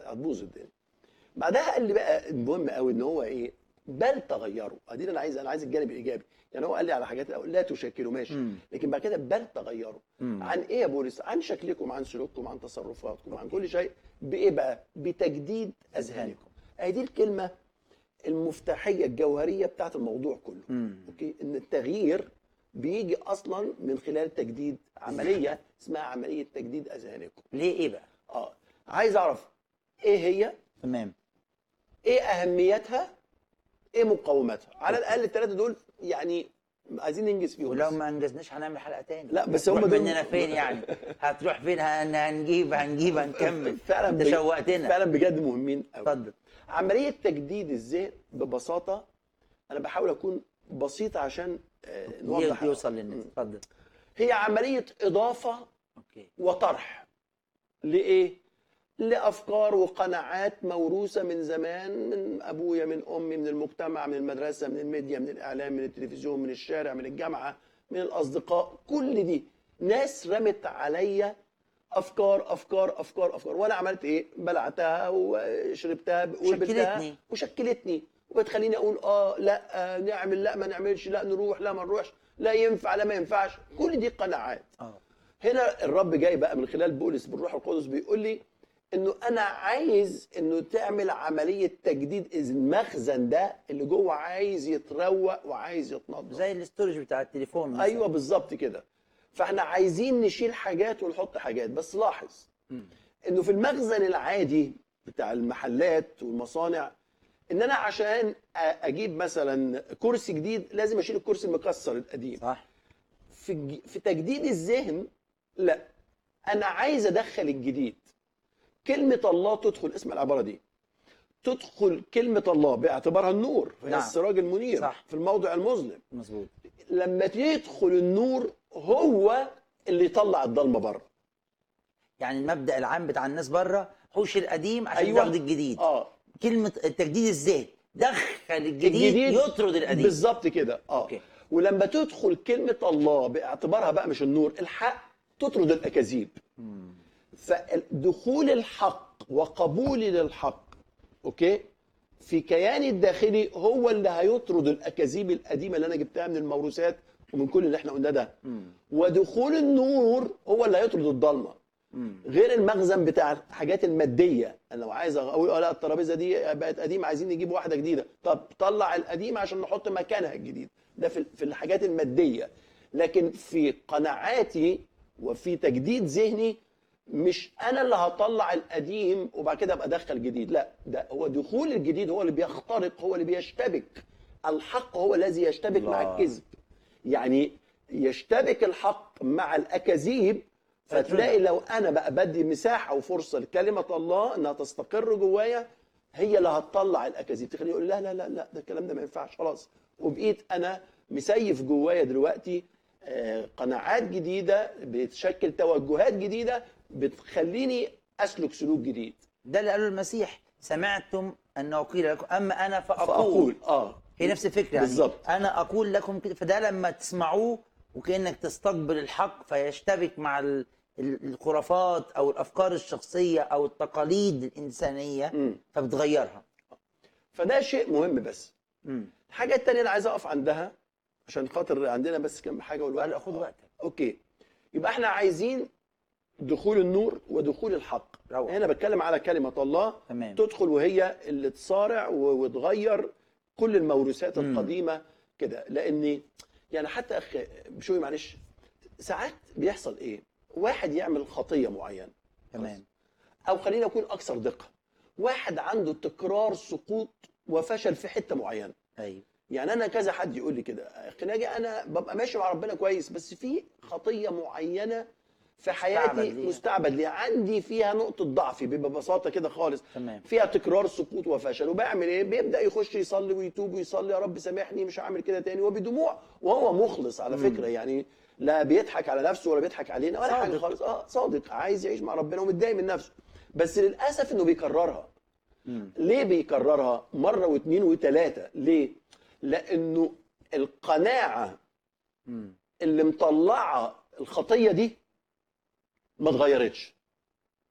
هتبوظ الدنيا بعدها قال لي بقى المهم قوي ان هو ايه بل تغيروا ادي اللي انا عايز انا عايز الجانب الايجابي يعني هو قال لي على حاجات الأول، لا تشكلوا ماشي مم. لكن بعد كده بل تغيروا مم. عن ايه يا بولس عن شكلكم عن سلوككم عن تصرفاتكم عن كل شيء بايه بقى بتجديد اذهانكم اهي دي الكلمه المفتاحيه الجوهريه بتاعت الموضوع كله مم. اوكي ان التغيير بيجي اصلا من خلال تجديد عمليه اسمها عمليه تجديد اذهانكم ليه ايه بقى اه عايز اعرف ايه هي تمام ايه اهميتها ايه مقاومتها على الاقل الثلاثه دول يعني عايزين ننجز فيهم ولو بس. ما انجزناش هنعمل حلقه تاني لا، بس هتروح هم دول- مننا فين يعني هتروح فين هن- هنجيب هنجيب هنكمل فعلا انت بج- شوقتنا فعلا بجد مهمين قوي اتفضل عمليه تجديد الذهن ببساطه انا بحاول اكون بسيط عشان آه، نوضح يوصل للناس اتفضل هي عمليه اضافه اوكي وطرح لايه لافكار وقناعات موروثه من زمان من ابويا من امي من المجتمع من المدرسه من الميديا من الاعلام من التلفزيون من الشارع من الجامعه من الاصدقاء كل دي ناس رمت عليا افكار افكار افكار افكار وانا عملت ايه بلعتها وشربتها وقبلتها شكلتني. وشكلتني وبتخليني اقول اه لا آه نعمل لا ما نعملش لا نروح لا ما نروحش لا ينفع لا ما ينفعش كل دي قناعات اه هنا الرب جاي بقى من خلال بولس بالروح القدس بيقول لي انه انا عايز انه تعمل عمليه تجديد المخزن ده اللي جوه عايز يتروق وعايز يتنضف زي الاستورج بتاع التليفون مثلا. ايوه بالظبط كده فاحنا عايزين نشيل حاجات ونحط حاجات بس لاحظ مم. انه في المخزن العادي بتاع المحلات والمصانع ان انا عشان أ- اجيب مثلا كرسي جديد لازم اشيل الكرسي المكسر القديم صح في الج- في تجديد الذهن لا انا عايز ادخل الجديد كلمه الله تدخل اسم العباره دي تدخل كلمه الله باعتبارها النور فهي نعم. السراج المنير صح. في الموضع المظلم مظبوط لما يدخل النور هو اللي يطلع الضلمه بره يعني المبدا العام بتاع الناس بره حوش القديم عشان أيوة. تاخد الجديد اه كلمه التجديد الذهن دخل الجديد, الجديد يطرد القديم بالظبط كده اه أوكي. ولما تدخل كلمه الله باعتبارها بقى مش النور الحق تطرد الاكاذيب مم. فدخول الحق وقبولي للحق اوكي في كياني الداخلي هو اللي هيطرد الاكاذيب القديمه اللي انا جبتها من الموروثات ومن كل اللي احنا قلناه ده مم. ودخول النور هو اللي هيطرد الضلمه مم. غير المخزن بتاع الحاجات الماديه انا لو عايز اقول اه لا الترابيزه دي بقت قديمه عايزين نجيب واحده جديده طب طلع القديمه عشان نحط مكانها الجديد ده في في الحاجات الماديه لكن في قناعاتي وفي تجديد ذهني مش انا اللي هطلع القديم وبعد كده ابقى ادخل جديد لا ده هو دخول الجديد هو اللي بيخترق هو اللي بيشتبك الحق هو الذي يشتبك مع الله. الكذب يعني يشتبك الحق مع الاكاذيب فتلاقي فترد. لو انا بقى بدي مساحه وفرصه لكلمه الله انها تستقر جوايا هي اللي هتطلع الاكاذيب تخليني يقول لا لا لا لا ده الكلام ده ما ينفعش خلاص وبقيت انا مسيف جوايا دلوقتي آه، قناعات جديده بتشكل توجهات جديده بتخليني اسلك سلوك جديد ده اللي قاله المسيح سمعتم انه قيل لكم اما انا فاقول, فاقول اه هي نفس الفكره يعني بالظبط. انا اقول لكم كده فده لما تسمعوه وكانك تستقبل الحق فيشتبك مع ال- ال- الخرافات او الافكار الشخصيه او التقاليد الانسانيه مم. فبتغيرها فده شيء مهم بس مم. الحاجه التانيه اللي عايز اقف عندها عشان خاطر عندنا بس كم حاجه والوقت لا، خد آه. وقتك. اوكي يبقى احنا عايزين دخول النور ودخول الحق روعة. هنا بتكلم على كلمه الله تمام. تدخل وهي اللي تصارع و- وتغير كل الموروثات مم. القديمه كده لان يعني حتى اخ بشوي معلش ساعات بيحصل ايه واحد يعمل خطيه معينه تمام او خلينا اكون اكثر دقه واحد عنده تكرار سقوط وفشل في حته معينه ايوه يعني انا كذا حد يقول لي كده اخي ناجي انا ببقى ماشي مع ربنا كويس بس في خطيه معينه في حياتي مستعبد ليها. مستعبد ليها عندي فيها نقطه ضعف ببساطه كده خالص تمام. فيها تكرار سقوط وفشل وبعمل ايه بيبدا يخش يصلي ويتوب ويصلي يا رب سامحني مش هعمل كده تاني وبدموع وهو مخلص على فكره يعني لا بيضحك على نفسه ولا بيضحك علينا ولا حاجه صادق. خالص اه صادق عايز يعيش مع ربنا ومتضايق من نفسه بس للاسف انه بيكررها مم. ليه بيكررها مرة واثنين وثلاثة ليه لأنه القناعة مم. اللي مطلعة الخطية دي ما اتغيرتش